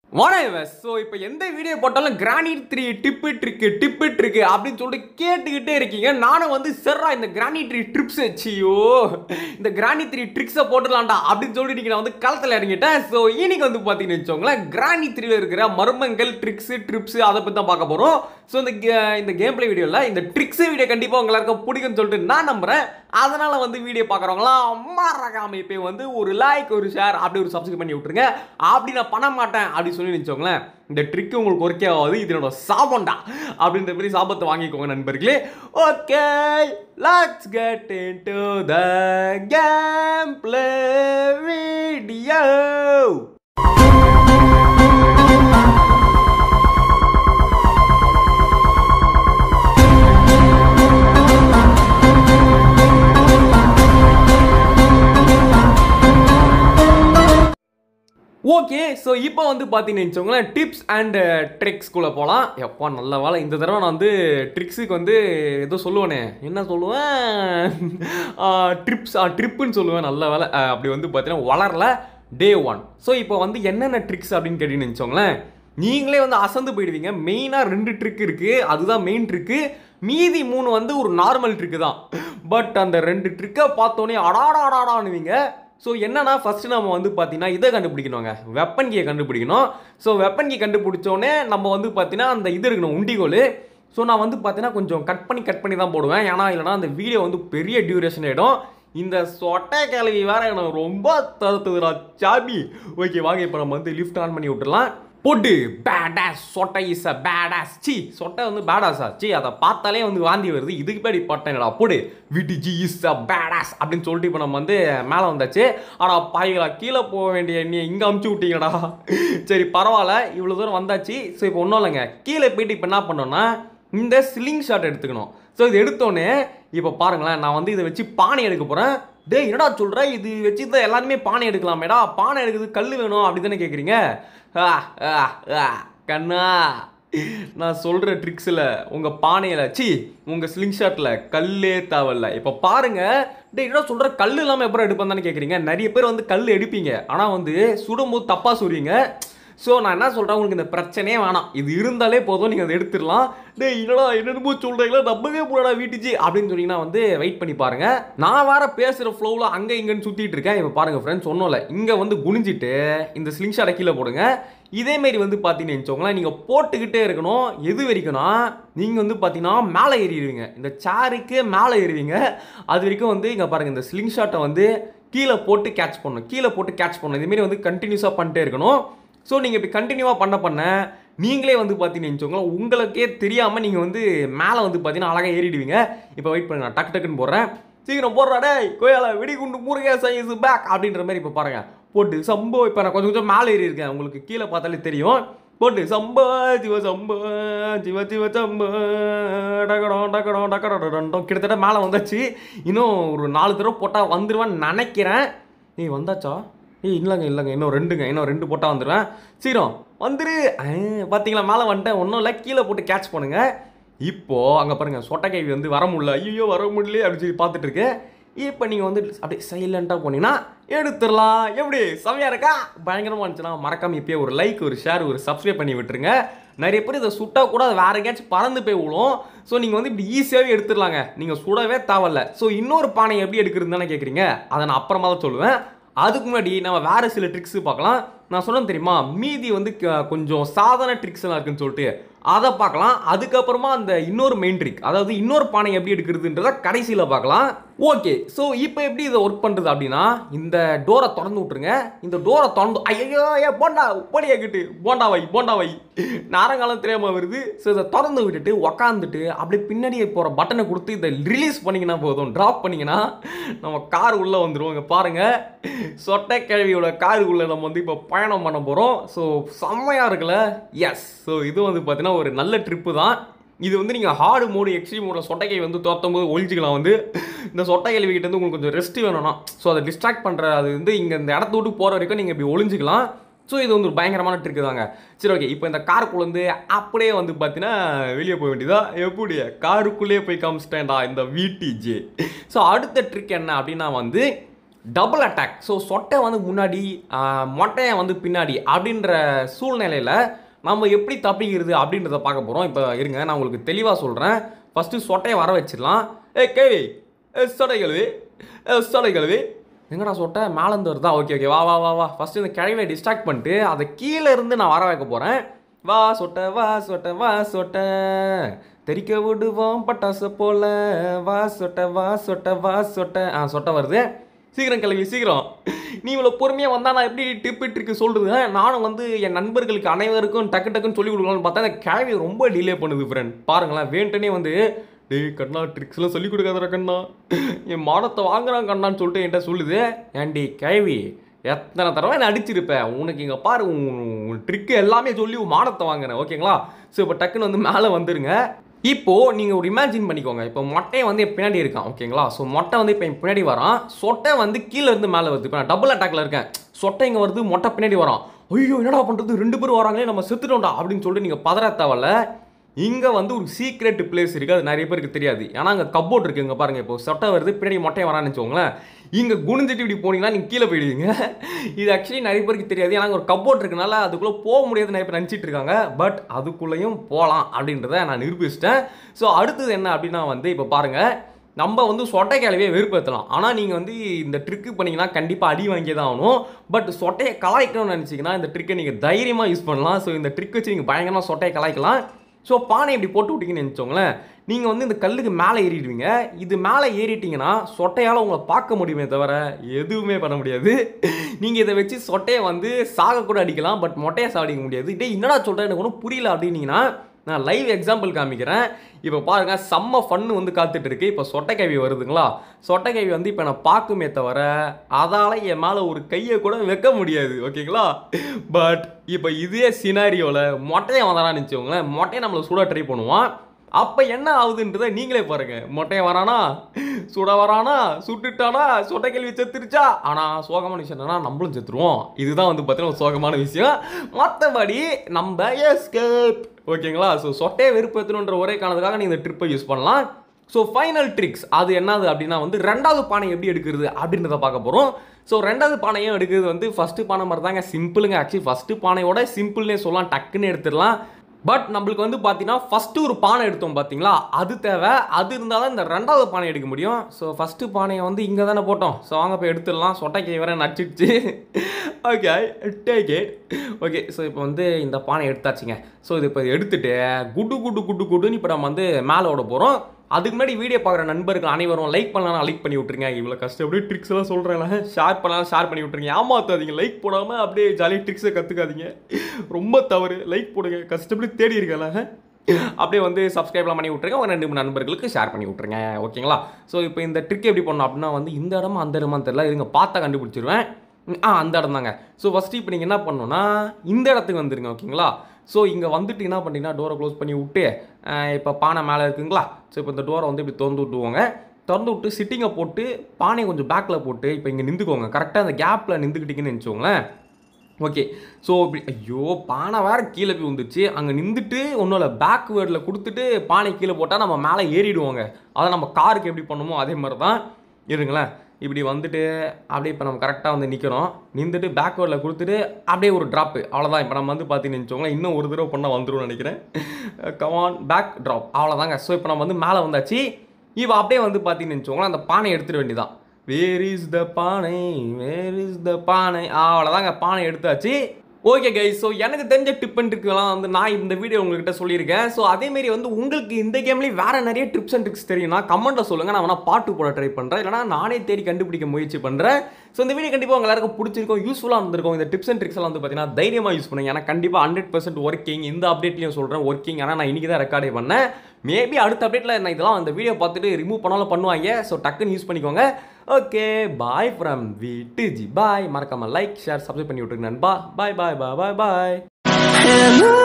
வணக்கம் ஸோ இப்போ எந்த வீடியோ போட்டாலும் granite three tip trick tip trick அப்படின்னு சொல்லிட்டு கேட்டுக்கிட்டே இருக்கீங்க நானும் வந்து செர்ரா இந்த கிரானைட் த்ரீ ட்ரிப்ஸ் வச்சியோ இந்த கிரானைட் த்ரீ ட்ரிக்ஸை போட்டுடலாம்டா அப்படின்னு சொல்லிட்டு இன்னைக்கு நான் வந்து களத்தில் இறங்கிட்டேன் ஸோ இன்னைக்கு வந்து பார்த்தீங்கன்னு வச்சோங்களேன் கிரானி த்ரீல இருக்கிற மர்மங்கள் ட்ரிக்ஸு ட்ரிப்ஸ் அதை பற்றி தான் பார்க்க போகிறோம் ஸோ இந்த ge- இந்த கேம் பிளே வீடியோவில் இந்த ட்ரிக்ஸ் வீடியோ கண்டிப்பாக உங்க எல்லாருக்கும் பிடிக்கும்னு சொல்லிட்டு நான் நம்புறேன் அதனால வந்து வீடியோ பார்க்குறவங்களாம் மறக்காம இப்போ வந்து ஒரு லைக் ஒரு ஷேர் அப்படி ஒரு சப்ஸ்கிரைப் பண்ணி விட்டுருங்க அப்படி நான் பண்ண மாட்டேன் அப்படி சொல்லி நினச்சோங்களேன் இந்த ட்ரிக் உங்களுக்கு ஒர்க்கே ஆகாது இது என்னோட சாபம்டா அப்படின்ற மாதிரி சாபத்தை வாங்கிக்கோங்க நண்பர்களே okay let's get into the game play video okay so இப்போ வந்து பார்த்தீங்கன்னு வச்சுக்கோங்களேன் டிப்ஸ் அண்ட் ட்ரிக்ஸ்குள்ளே போகலாம் எப்பா நல்ல வேலை இந்த தடவை நான் வந்து ட்ரிக்ஸுக்கு வந்து ஏதோ சொல்லுவேனே என்ன சொல்லுவேன் ட்ரிப்ஸ் ட்ரிப்புன்னு சொல்லுவேன் நல்ல வேலை அஹ், அப்படி வந்து பார்த்தீங்கன்னா வளரல டே ஒன் ஸோ இப்போ வந்து என்னென்ன ட்ரிக்ஸ் அப்படின்னு கேட்டீங்கன்னு வச்சுக்கோங்களேன் நீங்களே வந்து அசந்து போயிடுவீங்க மெயினாக ரெண்டு ட்ரிக் இருக்குது அதுதான் மெயின் ட்ரிக்கு மீதி மூணு வந்து ஒரு நார்மல் ட்ரிக்கு தான் பட் அந்த ரெண்டு ட்ரிக்கை பார்த்தோன்னே அடாடாடாடானுவீங்க ஸோ என்னன்னா ஃபர்ஸ்ட் நம்ம வந்து பார்த்தீங்கன்னா இதை கண்டுபிடிக்கணுங்க வெப்பன் கீயை கண்டுபிடிக்கணும் ஸோ வெப்பன் கீ கண்டுபிடிச்சோடனே நம்ம வந்து பார்த்தீங்கன்னா அந்த இது இருக்கணும் உண்டிகோல் ஸோ நான் வந்து பார்த்தீங்கன்னா கொஞ்சம் கட் பண்ணி கட் பண்ணி தான் போடுவேன் ஏன்னா இல்லைனா அந்த வீடியோ வந்து பெரிய டியூரேஷன் ஆகிடும் இந்த சொட்டை கிளவி வேற எனக்கு ரொம்ப தருத்துதுடா சாபி ஓகே வாங்க இப்போ நம்ம வந்து லிஃப்ட் ஆன் பண்ணி விட்டுறலாம் போட்டு பேடாஸ் சொட்டை இஸ் அ பேடாஸ் சி சொட்டை வந்து பேடாஸா சி அதை பார்த்தாலே வந்து வாந்தி வருது இதுக்கு பேடி போட்டேன்டா போடு விடிஜி இஸ் அ பேடாஸ் அப்படின்னு சொல்லிட்டு இப்போ நம்ம வந்து மேலே வந்தாச்சு ஆனால் பாய்களா கீழே போக வேண்டிய நீ இங்கே அமுச்சு விட்டீங்கடா சரி பரவாயில்ல இவ்வளோ தூரம் வந்தாச்சு ஸோ இப்போ ஒன்றும் இல்லைங்க கீழே போயிட்டு இப்போ என்ன பண்ணோன்னா இந்த ஸ்லிங் ஷாட் எடுத்துக்கணும் ஸோ இது எடுத்தோடனே இப்போ பாருங்களேன் நான் வந்து இதை வச்சு பானை எடுக்க போகிறேன் டேய் என்னடா சொல்கிற இது வச்சு தான் எல்லாருமே பானை எடுக்கலாமேடா பானை எடுக்கிறது கல் வேணும் அப்படி தானே கேட்குறீங்க ஆ, ஆ, ஆ, கண்ணா நான் சொல்கிற ட்ரிக்ஸில் உங்கள் பானையில் சி உங்கள் ஸ்லிங் ஷாட்டில் கல்லே தேவையில்ல இப்போ பாருங்க டேய் என்ன சொல்கிற கல் இல்லாமல் எப்பறம் எடுப்பேன் தானே கேட்குறீங்க நிறைய பேர் வந்து கல் எடுப்பீங்க ஆனால் வந்து சுடும்போது தப்பாக சொல்றீங்க ஸோ நான் என்ன சொல்கிறேன் உங்களுக்கு இந்த பிரச்சனையே வேணாம் இது இருந்தாலே போதும் நீங்கள் அதை எடுத்துடலாம் டேய் என்னடா என்னென்னமோ சொல்கிறீங்களா நம்பவே போடா வீட்டுச்சு அப்படின்னு சொன்னீங்கன்னா வந்து வெயிட் பண்ணி பாருங்க நான் வேற பேசுகிற ஃப்ளோவில் அங்கே இங்கேன்னு சுற்றிட்டு இருக்கேன் இப்போ பாருங்க ஃப்ரெண்ட்ஸ் ஒன்றும் இல்லை இங்கே வந்து குனிஞ்சிட்டு இந்த ஸ்லிங் ஷாட்டை கீழே போடுங்க இதேமாரி வந்து பார்த்தீங்கன்னு வச்சுக்கோங்களேன் நீங்கள் போட்டுக்கிட்டே இருக்கணும் எது வரைக்கும்னா நீங்கள் வந்து பார்த்தீங்கன்னா மேலே ஏறிடுவீங்க இந்த சேருக்கு மேலே ஏறுவீங்க அது வரைக்கும் வந்து இங்கே பாருங்கள் இந்த ஸ்லிங் ஷாட்டை வந்து கீழே போட்டு கேட்ச் பண்ணணும் கீழே போட்டு கேட்ச் பண்ணணும் இதுமாரி வந்து கண்டினியூஸாக பண்ணிட்டே இருக்கணும் ஸோ நீங்கள் இப்படி கண்டினியூவாக பண்ண பண்ண நீங்களே வந்து பார்த்தீங்கன்னு வச்சுக்கோங்களேன் உங்களுக்கே தெரியாமல் நீங்கள் வந்து மேலே வந்து பார்த்தீங்கன்னா அழகாக ஏறிடுவீங்க இப்போ வெயிட் பண்ணுங்க நான் டக்கு டக்குன்னு போடுறேன் சீக்கிரம் போடுறா டேய் கோயால வெடிகுண்டு முருகேசன் இஸ் பேக் அப்படின்ற மாதிரி இப்போ பாருங்க போட்டு சம்போ இப்போ நான் கொஞ்சம் கொஞ்சம் மேலே ஏறி இருக்கேன் உங்களுக்கு கீழே பார்த்தாலே தெரியும் போட்டு சம்பா சிவ சம்பா சிவ சிவ சம்பா டகடம் டகடம் டகடம் கிட்டத்தட்ட மேலே வந்தாச்சு இன்னும் ஒரு நாலு தடவை போட்டால் வந்துடுவேன்னு நினைக்கிறேன் ஏய் வந்தாச்சா ஏய் இல்லைங்க இல்லைங்க இன்னும் ரெண்டுங்க இன்னும் ரெண்டு போட்டால் வந்துடுவேன் சீக்கிரம் வந்துரு ஆ, பார்த்தீங்களா மேலே வந்துட்டேன் ஒன்றும் இல்லை கீழே போட்டு கேட்ச் பண்ணுங்க இப்போ அங்கே பாருங்க சொட்டைக்கேவி வந்து வர முடியல ஐயோ வர முடியல அப்படின்னு சொல்லி பார்த்துட்டு இருக்கு இப்போ நீங்கள் வந்து அப்படியே சைலண்ட்டாக போனீங்கன்னா எடுத்துடலாம் எப்படி செமையா இருக்கா பயங்கரமாக இருந்துச்சுன்னா மறக்காம இப்பயே ஒரு லைக் ஒரு ஷேர் ஒரு சப்ஸ்கிரைப் பண்ணி விட்டுருங்க நிறைய பேர் இதை சுட்டா கூட அது வேற எங்கேயாச்சும் பறந்து போய் விழும் ஸோ நீங்கள் வந்து இப்படி ஈஸியாகவே எடுத்துடலாங்க நீங்கள் சுடவே தேவையில்ல ஸோ இன்னொரு பானை எப்படி எடுக்கிறது தானே கேட்குறீங்க அதை நான் அப்புறமா தான் சொல்லுவேன் அதுக்கு முன்னாடி நம்ம வேற சில ட்ரிக்ஸ் பார்க்கலாம் நான் சொன்னேன் தெரியுமா மீதி வந்து க- கொஞ்சம் சாதாரண ட்ரிக்ஸ் எல்லாம் இருக்குன்னு சொல்லிட்டு அதை பார்க்கலாம் அதுக்கப்புறமா அந்த இன்னொரு மெயின் ட்ரிக் அதாவது இன்னொரு பானை எப்படி எடுக்கிறதுன்றத கடைசியில் பார்க்கலாம் ஓகே ஸோ இப்போ எப்படி இதை ஒர்க் பண்ணுறது அப்படின்னா இந்த டோரை திறந்து விட்டுருங்க இந்த டோரை திறந்து ஐயோ ஏ போண்டா உப்படியா கிட்டு போண்டா வை போண்டா வை நேரங்காலம் தெரியாமல் வருது ஸோ இதை திறந்து விட்டுட்டு உக்காந்துட்டு அப்படியே பின்னாடி போகிற பட்டனை கொடுத்து இதை ரிலீஸ் பண்ணிங்கன்னா போதும் ட்ராப் பண்ணிங்கன்னா நம்ம கார் உள்ளே வந்துடும் இங்கே பாருங்கள் சொட்டை கிழவியோட காருக்குள்ளே நம்ம வந்து இப்போ பயணம் பண்ண போகிறோம் ஸோ செம்மையாக இருக்குல்ல எஸ் ஸோ இது வந்து பார்த்தீங்கன்னா ஒரு நல்ல ட்ரிப்பு தான் இது வந்து நீங்கள் ஹார்டு மோடு எக்ஸ்ட்ரீம் மோட சொட்டைக்கை வந்து தோற்றும் போது ஒழிச்சிக்கலாம் வந்து இந்த சொட்டை கேள்விக்கிட்ட வந்து உங்களுக்கு கொஞ்சம் ரெஸ்ட் வேணும்னா ஸோ அதை டிஸ்ட்ராக்ட் பண்ணுற அது வந்து இங்கே இந்த இடத்த விட்டு போகிற வரைக்கும் நீங்கள் இப்படி ஒளிஞ்சிக்கலாம் ஸோ இது வந்து ஒரு பயங்கரமான ட்ரிக்கு தாங்க சரி ஓகே இப்போ இந்த காருக்குள்ள வந்து அப்படியே வந்து பார்த்தீங்கன்னா வெளியே போக வேண்டியதா எப்படி காருக்குள்ளேயே போய் காமிச்சிட்டேன்டா இந்த விடிஜே ஸோ அடுத்த ட்ரிக் என்ன அப்படின்னா வந்து டபுள் அட்டாக் ஸோ சொட்டை வந்து முன்னாடி ஆஹ், மொட்டையை வந்து பின்னாடி அப்படின்ற சூழ்நிலையில் நம்ம எப்படி தப்பிக்கிறது அப்படின்றத பார்க்க போகிறோம் இப்போ இருங்க நான் உங்களுக்கு தெளிவாக சொல்கிறேன் ஃபஸ்ட்டு சொட்டையை வர வச்சிடலாம் ஏ கேவி ஏ சொட்டை கழுவி ஏ சொட்டை கழுவி எங்கடா சொட்டை மேலேருந்து வருதா ஓகே ஓகே வா வா வா வா ஃபஸ்ட்டு இந்த கிழவியை டிஸ்ட்ராக்ட் பண்ணிட்டு அதை கீழே இருந்து நான் வர வைக்க போகிறேன் வா சொட்டை வா சொட்டை வா சொட்டை தெரிக்க விடுவோம் பட்டாசு போல வா சொட்டை வா சொட்டை வா சொட்டை ஆ சொட்டை வருது சீக்கிரம் கிளம்பி சீக்கிரம் நீ இவ்வளோ பொறுமையாக வந்தா நான் எப்படி டிப்பு ட்ரிக்கு சொல்கிறது நானும் வந்து என் நண்பர்களுக்கு அனைவருக்கும் டக்கு டக்குன்னு சொல்லி கொடுக்கலாம்னு பார்த்தா அந்த கேள்வி ரொம்ப டிலே பண்ணுது ஃப்ரெண்ட் பாருங்களேன் வேண்டனே வந்து டேய் கண்ணா ட்ரிக்ஸ்லாம் சொல்லி கொடுக்காதடா கண்ணா என் மானத்தை வாங்குறான் கண்ணான்னு சொல்லிட்டு என்கிட்ட சொல்லுது ஏன்டி கேள்வி எத்தனை தடவை நான் அடிச்சிருப்பேன் உனக்கு இங்கே பாரு உன் ட்ரிக்கு எல்லாமே சொல்லி உன் மானத்தை வாங்குறேன் ஓகேங்களா ஸோ இப்போ டக்குன்னு வந்து மேலே வந்துருங்க இப்போ நீங்க ஒரு இமேஜின் பண்ணிக்கோங்க இப்போ மொட்டை வந்து என் பின்னாடி இருக்கான் ஓகேங்களா ஸோ மொட்டை வந்து இப்போ என் பின்னாடி வரான் சொட்டை வந்து கீழே இருந்து மேலே வருது இப்போ நான் டபுள் அட்டாக்ல இருக்கேன் சொட்டை இங்கே வருது மொட்டை பின்னாடி வரான் ஐயோ என்னடா பண்றது ரெண்டு பேரும் வராங்களே நம்ம செத்துட்டோம்டா அப்படின்னு சொல்லிட்டு நீங்க பதற தேவையில்ல இங்கே வந்து ஒரு சீக்ரெட் பிளேஸ் இருக்குது அது நிறைய பேருக்கு தெரியாது ஏன்னா அங்கே கப்போர்ட் இருக்குது இங்கே பாருங்கள் இப்போ சொட்டை வருது பின்னாடி மொட்டையை வரான்னு வச்சுக்கோங்களேன் இங்கே குனிஞ்சிட்டு இப்படி போனீங்கன்னா நீங்கள் கீழே போயிடுவீங்க இது ஆக்சுவலி நிறைய பேருக்கு தெரியாது ஏன்னா அங்க ஒரு கப்போர்ட் இருக்கனால அதுக்குள்ளே போக முடியாது நிறைய பேர் நினச்சிட்டு இருக்காங்க பட் அதுக்குள்ளேயும் போகலாம் அப்படின்றத நான் நிரூபிச்சிட்டேன் ஸோ அடுத்தது என்ன அப்படின்னா வந்து இப்போ பாருங்கள் நம்ம வந்து சொட்டை கிளவியை வெறுப்பேற்றலாம் ஆனால் நீங்கள் வந்து இந்த ட்ரிக்கு பண்ணீங்கன்னா கண்டிப்பாக அடி வாங்கி தான் ஆகணும் பட் சொட்டையை கலாய்க்கணும்னு நினச்சிங்கன்னா இந்த ட்ரிக்கை நீங்கள் தைரியமாக யூஸ் பண்ணலாம் ஸோ இந்த ட்ரிக் வச்சு நீங்கள் பயங்கரமாக சொட்டையை கலாய்க்கலாம் ஸோ பானை இப்படி போட்டு விட்டீங்கன்னு நினச்சோங்களேன் நீங்கள் வந்து இந்த கல்லுக்கு மேலே ஏறிடுவீங்க இது மேலே ஏறிட்டீங்கன்னா சொட்டையால் உங்களை பார்க்க முடியுமே தவிர எதுவுமே பண்ண முடியாது நீங்கள் இதை வச்சு சொட்டையை வந்து சாக கூட அடிக்கலாம் பட் மொட்டையை சாடிக்க முடியாது டேய் என்னடா சொல்கிறேன் எனக்கு ஒன்றும் புரியல அப்படின்னீங்கன்னா நான் லைவ் எக்ஸாம்பிள் காமிக்கிறேன் இப்போ பாருங்க செம்ம ஃபன்னு வந்து காத்துட்டு இருக்கு இப்போ சொட்டைக்கவி வருதுங்களா சொட்டைக்கவி வந்து இப்போ நான் பார்க்குமே தவிர அதால் என் மேலே ஒரு கையை கூட வைக்க முடியாது ஓகேங்களா பட் இப்போ இதே சினாரியோவில் மொட்டையை வந்தாரான்னு வச்சுக்கோங்களேன் மொட்டையை நம்மளை சுட ட்ரை பண்ணுவான் அப்போ என்ன ஆகுதுன்றதை நீங்களே பாருங்க மொட்டையை வரானா சுட வரானா சுட்டுட்டானா சொட்டை கேள்வி செத்துருச்சா ஆனால் சோகமான விஷயம் என்னன்னா நம்மளும் செத்துருவோம் இதுதான் வந்து பார்த்தீங்கன்னா ஒரு சோகமான விஷயம் மற்றபடி நம்ம எஸ்கேப் ஓகேங்களா ஸோ சொட்டையை வெறுப்பேற்றணுன்ற ஒரே காரணத்துக்காக நீங்கள் இந்த ட்ரிப்பை யூஸ் பண்ணலாம் ஸோ ஃபைனல் ட்ரிக்ஸ் அது என்னது அப்படின்னா வந்து ரெண்டாவது பானை எப்படி எடுக்கிறது அப்படின்றத பார்க்க போகிறோம் ஸோ ரெண்டாவது பானையும் எடுக்கிறது வந்து ஃபஸ்ட்டு பானை மாதிரி தாங்க சிம்பிளுங்க ஆக்சுவலி ஃபஸ்ட்டு பானையோட சிம்பிள்னே சொல்லலாம் டக்குன்னு எடுத்துடலாம் பட் நம்மளுக்கு வந்து பார்த்தீங்கன்னா ஃபஸ்ட்டு ஒரு பானை எடுத்தோம் பார்த்தீங்களா அது தேவை அது இருந்தால் தான் இந்த ரெண்டாவது பானை எடுக்க முடியும் ஸோ ஃபஸ்ட்டு பானையை வந்து இங்கே தானே போட்டோம் ஸோ வாங்க போய் எடுத்துடலாம் சொட்டைக்கு வேற நடிச்சிடுச்சு okay take it okay so இப்போ வந்து இந்த பானை எடுத்தாச்சுங்க ஸோ இது இப்போ எடுத்துட்டு குடு குடு குடு குடுன்னு இப்போ நம்ம வந்து மேலே ஓட போகிறோம் அதுக்கு முன்னாடி வீடியோ பார்க்குற நண்பர்கள் அனைவரும் லைக் பண்ணலாம் லைக் பண்ணி விட்ருங்க இவ்வளோ கஷ்டப்படி ட்ரிக்ஸ் எல்லாம் சொல்கிறேன் ஷேர் பண்ணலாம் ஷேர் பண்ணி விட்ருங்க ஏமாத்தாதீங்க லைக் போடாமல் அப்படியே ஜாலியாக ட்ரிக்ஸை கற்றுக்காதீங்க ரொம்ப தவறு லைக் போடுங்க கஷ்டப்படி தேடி இருக்கல அப்படியே வந்து சப்ஸ்கிரைப்லாம் பண்ணி விட்ருங்க ஒரு ரெண்டு மூணு நண்பர்களுக்கு ஷேர் பண்ணி விட்ருங்க ஓகேங்களா ஸோ இப்போ இந்த ட்ரிக் எப்படி பண்ணணும் அப்படின்னா வந்து இந்த இடமா அந்த இடமா தெரியல இருங்க பார்த்தா கண்டுபிடிச்சிருவேன் ம், ஆ அந்த இடம் தாங்க ஸோ ஃபஸ்ட்டு இப்போ நீங்கள் என்ன பண்ணணும்னா இந்த இடத்துக்கு வந்துருங்க ஓகேங்களா ஸோ இங்கே வந்துட்டு என்ன பண்ணீங்கன்னா டோரை க்ளோஸ் பண்ணி விட்டு இப்போ பானை மேலே இருக்குங்களா ஸோ இப்போ இந்த டோரை வந்து இப்படி திறந்து விட்டுவோங்க திறந்து விட்டு சிட்டிங்கை போட்டு பானையை கொஞ்சம் பேக்கில் போட்டு இப்போ இங்கே நின்றுக்கோங்க கரெக்டாக அந்த கேப்பில் நின்றுக்கிட்டீங்கன்னு நினச்சோங்களேன் ஓகே ஸோ இப்படி ஐயோ பானை வேற கீழே போய் வந்துச்சு அங்கே நின்றுட்டு ஒன்றும் இல்லை பேக் வேர்டில் கொடுத்துட்டு பானை கீழே போட்டால் நம்ம மேலே ஏறிடுவோங்க அதை நம்ம காருக்கு எப்படி பண்ணுமோ அதே மாதிரி தான் இருங்களேன் இப்படி வந்துட்டு அப்படியே இப்போ நம்ம கரெக்டாக வந்து நிற்கிறோம் நின்றுட்டு பேக் வேர்டில் கொடுத்துட்டு அப்படியே ஒரு ட்ராப்பு அவ்வளோதான் இப்போ நம்ம வந்து பார்த்தீங்கன்னு நினச்சோங்களேன் இன்னும் ஒரு தடவை பண்ணால் வந்துரும்னு நினைக்கிறேன் கமான் பேக் ட்ராப் அவ்வளோதாங்க ஸோ இப்போ நம்ம வந்து மேலே வந்தாச்சு இவ அப்படியே வந்து பார்த்தீங்கன்னு நினச்சோங்களேன் அந்த பானை எடுத்துட வேண்டியதான் வேர் இஸ் த பானை வேர் இஸ் த பானை அவ்வளோதாங்க பானை எடுத்தாச்சு ஓகே கைஸ் ஸோ எனக்கு தெரிஞ்ச டிப் அண்ட் ட்ரிக்லாம் வந்து நான் இந்த வீடியோ உங்ககிட்ட சொல்லியிருக்கேன் ஸோ அதேமாரி வந்து உங்களுக்கு இந்த கேம்லேயும் வேறு நிறைய டிப்ஸ் அண்ட் ட்ரிக்ஸ் தெரியும்னா கமெண்ட்டில் சொல்லுங்கள் நான் வேணா பாட்டு போட ட்ரை பண்ணுறேன் இல்லைனா நானே தேடி கண்டுபிடிக்க முயற்சி பண்ணுறேன் ஸோ இந்த வீடியோ கண்டிப்பாக உங்க எல்லாருக்கும் பிடிச்சிருக்கும் யூஸ்ஃபுல்லாக இருந்திருக்கும் இந்த டிப்ஸ் அண்ட் ட்ரிக்ஸ் எல்லாம் வந்து பார்த்தீங்கன்னா தைரியமாக யூஸ் பண்ணுங்க ஏன்னா கண்டிப்பாக ஹண்ட்ரட் பர்சன்ட் ஒர்க்கிங் இந்த அப்டேட்லையும் சொல்கிறேன் ஒர்க்கிங் ஆனால் நான் இன்றைக்கி தான் ரெக்கார்டே பண்ணேன் மேபி அடுத்த அப்டேட்டில் நான் இதெல்லாம் அந்த வீடியோ பார்த்துட்டு ரிமூவ் பண்ணாலும் பண்ணுவாங்க ஸோ டக்குன்னு யூஸ் பண்ணிக்கோங்க ஓகே பாய் ஃப்ரம் வீட்டு ஜி பாய் மறக்காம லைக் ஷேர் சப்ஸ்கிரைப் பண்ணி விட்டுருங்க நண்பா பாய் பாய் பாய் பாய் பாய் Hello